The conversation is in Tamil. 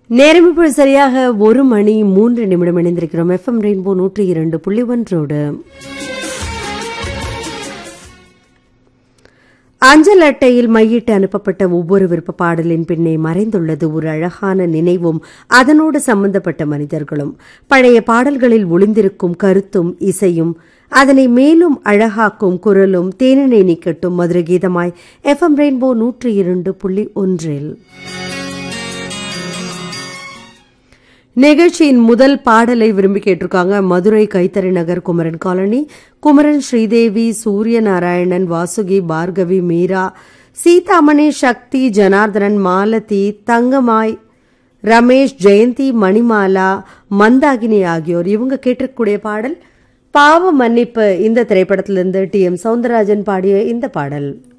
நேரம் இப்பொழுது சரியாக ஒரு மணி மூன்று நிமிடம் இணைந்திருக்கிறோம் எஃப்எம் ரெயின்போ நூற்றி இரண்டு புள்ளி ஒன்றோடு அஞ்சல் அட்டையில் மையிட்டு அனுப்பப்பட்ட ஒவ்வொரு விருப்ப பாடலின் பின்னே மறைந்துள்ளது ஒரு அழகான நினைவும் அதனோடு சம்பந்தப்பட்ட மனிதர்களும் பழைய பாடல்களில் ஒளிந்திருக்கும் கருத்தும் இசையும் அதனை மேலும் அழகாக்கும் குரலும் தேனினை நீக்கட்டும் மதுர கீதமாய் எஃப்எம் ரெயின்போ நூற்றி இரண்டு புள்ளி ஒன்றில் நிகழ்ச்சியின் முதல் பாடலை விரும்பி கேட்டிருக்காங்க மதுரை கைத்தறி நகர் குமரன் காலனி குமரன் ஸ்ரீதேவி சூரியநாராயணன் வாசுகி பார்கவி மீரா சீதாமணி சக்தி ஜனார்தனன் மாலதி தங்கமாய் ரமேஷ் ஜெயந்தி மணிமாலா மந்தாகினி ஆகியோர் இவங்க கேட்டிருக்கக்கூடிய பாடல் பாவ மன்னிப்பு இந்த திரைப்படத்திலிருந்து டி எம் சவுந்தரராஜன் பாடிய இந்த பாடல்